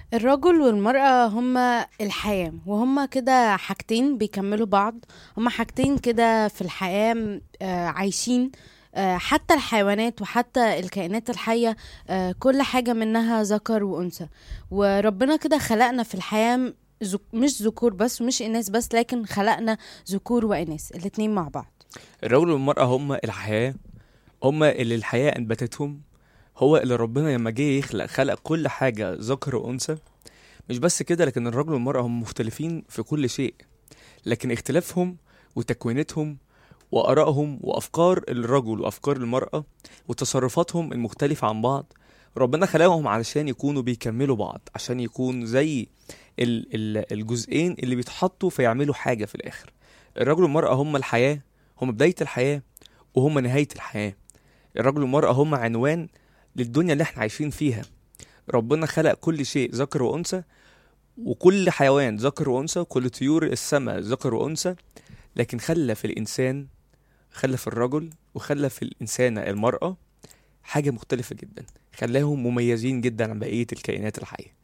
الرجل والمرأة هما الحياة وهما كده حاجتين بيكملوا بعض هما حاجتين كده في الحياة م- آه، عايشين آه، حتى الحيوانات وحتى الكائنات الحية آه، كل حاجة منها ذكر وأنثى وربنا كده خلقنا في الحياة م- ذك- مش ذكور بس ومش إناث بس لكن خلقنا ذكور وإناث الاتنين مع بعض الرجل والمرأة هما الحياة هما اللي الحياة أنبتتهم هو اللي ربنا لما جه يخلق خلق كل حاجة ذكر وأنثى مش بس كده لكن الرجل والمرأة هم مختلفين في كل شيء لكن اختلافهم وتكوينتهم وآرائهم وأفكار الرجل وأفكار المرأة وتصرفاتهم المختلفة عن بعض ربنا خلقهم علشان يكونوا بيكملوا بعض عشان يكون زي ال- ال- الجزئين اللي بيتحطوا فيعملوا حاجة في الآخر الرجل والمرأة هم الحياة هم بداية الحياة وهم نهاية الحياة الرجل والمرأة هم عنوان للدنيا اللي احنا عايشين فيها ربنا خلق كل شيء ذكر وأنثى وكل حيوان ذكر وأنثى وكل طيور السماء ذكر وأنثى لكن خلى في الإنسان خلى في الرجل وخلى في الإنسانة المرأة حاجة مختلفة جدا خلاهم مميزين جدا عن بقية الكائنات الحية